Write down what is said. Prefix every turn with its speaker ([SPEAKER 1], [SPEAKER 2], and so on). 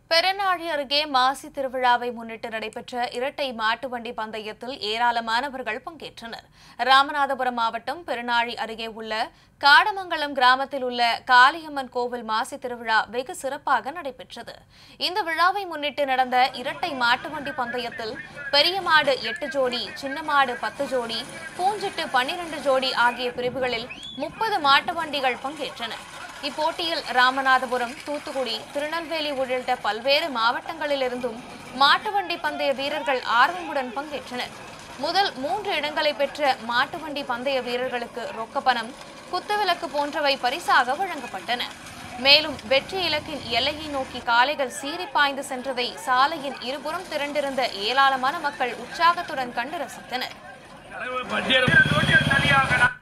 [SPEAKER 1] பெருநாழி அருகே மாசி திருவிழாவை முன்னிட்டு நடைபெற்ற இரட்டை மாட்டு வண்டி பந்தயத்தில் ஏராளமானவர்கள் பங்கேற்றனர் ராமநாதபுரம் மாவட்டம் பெருநாழி அருகே உள்ள காடமங்கலம் கிராமத்தில் உள்ள காளியம்மன் கோவில் மாசி திருவிழா வெகு சிறப்பாக நடைபெற்றது இந்த விழாவை முன்னிட்டு நடந்த இரட்டை மாட்டு வண்டி பந்தயத்தில் பெரிய மாடு எட்டு ஜோடி சின்ன மாடு பத்து ஜோடி பூஞ்சிட்டு பன்னிரண்டு ஜோடி ஆகிய பிரிவுகளில் முப்பது மாட்டு வண்டிகள் பங்கேற்றன இப்போட்டியில் ராமநாதபுரம் தூத்துக்குடி திருநெல்வேலி உள்ளிட்ட பல்வேறு மாவட்டங்களிலிருந்தும் மாட்டு வண்டி பந்தய வீரர்கள் ஆர்வமுடன் பங்கேற்றனர் முதல் மூன்று இடங்களை பெற்ற மாட்டு வண்டி பந்தய வீரர்களுக்கு ரொக்கப்பணம் குத்துவிளக்கு போன்றவை பரிசாக வழங்கப்பட்டன மேலும் வெற்றி இலக்கின் எல்லையை நோக்கி காளைகள் சீறி பாய்ந்து சென்றதை சாலையின் இருபுறம் திரண்டிருந்த ஏராளமான மக்கள் உற்சாகத்துடன் கண்டு ரசித்தனர்
[SPEAKER 2] பட்டியல்